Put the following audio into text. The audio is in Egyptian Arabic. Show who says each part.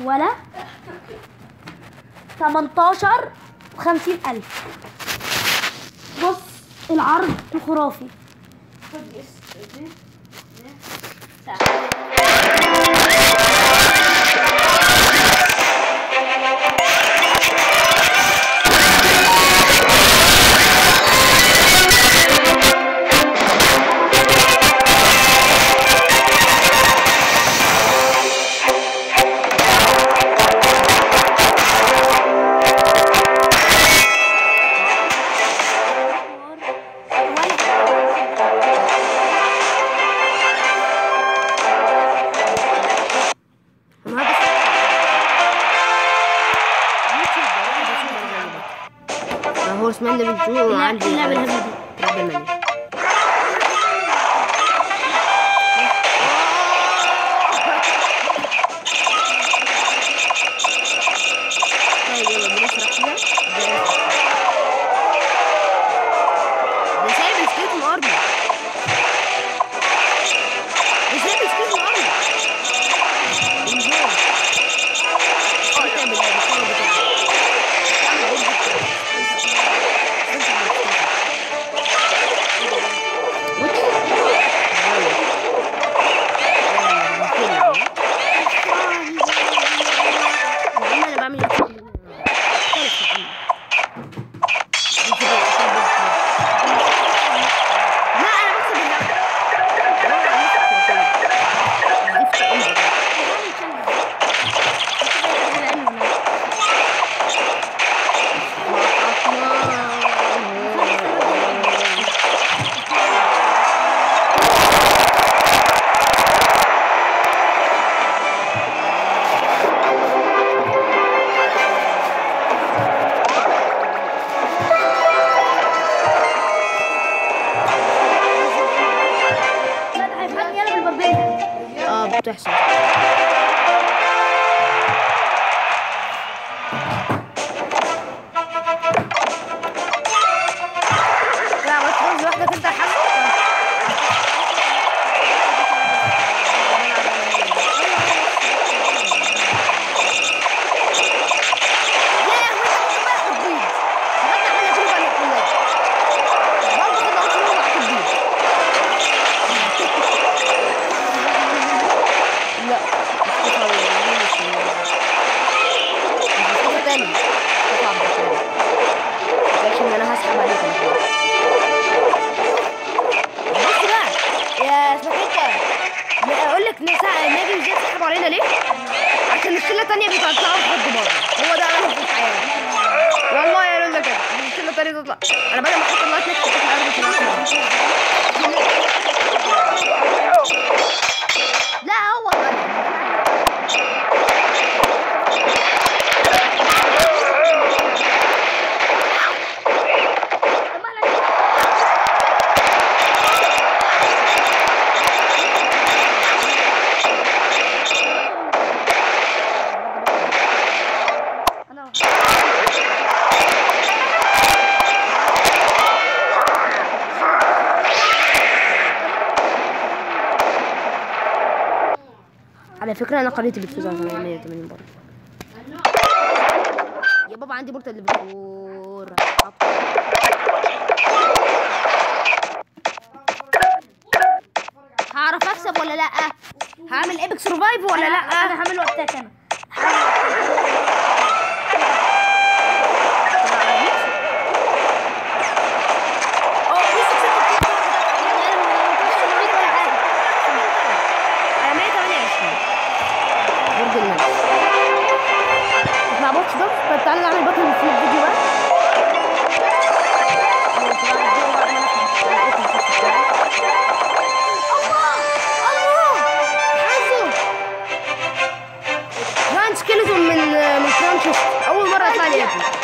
Speaker 1: ولا 18 50 ألف بص العرض الخرافي
Speaker 2: خد اس دي دي. تعال.
Speaker 3: ما هذا ما هو اسمه ليفل 2 وعندي
Speaker 1: اللعبة الهبلة دي.
Speaker 3: ربع مليون طيب يلا بنشرح كده ده سايب السكيت الارض ده سايب السكيت الارض انجوي استمتع بالشغل بتاعك
Speaker 1: لا ده هيفهمني يلا بالبربرية
Speaker 3: اه بتحصل لا ما تفوز لوحدك انت يا حمد لا تاني لكن انا هسحب عليك أنا كمان. بص بقى يا اسمك انت اقول لك نسا ناجي ازاي تسحبوا علينا ليه؟ عشان الشله التانيه بيطلعوا لحد بره هو ده امل في الحياه والله يا لولا كده عشان الشله التانيه تطلع انا بدل ما احط اللايت نكتب في الارض في الأرض. لا هو على فكرة أنا قريتي بتفوز على 180 برضه يا بابا عندي بورتال اللي بتفور هعرف أكسب ولا لأ؟ هعمل ايبك سرفايف ولا لأ؟
Speaker 1: انا هعمل وقتك انا
Speaker 3: اه لسه كسبت أنا 128 برج الملك تسمع بوكس ده؟ طب تعالى نعمل بطل في الفيديو بقى جاينت سكيلتون من من فرانشيس اول مره يطلع لي ياكل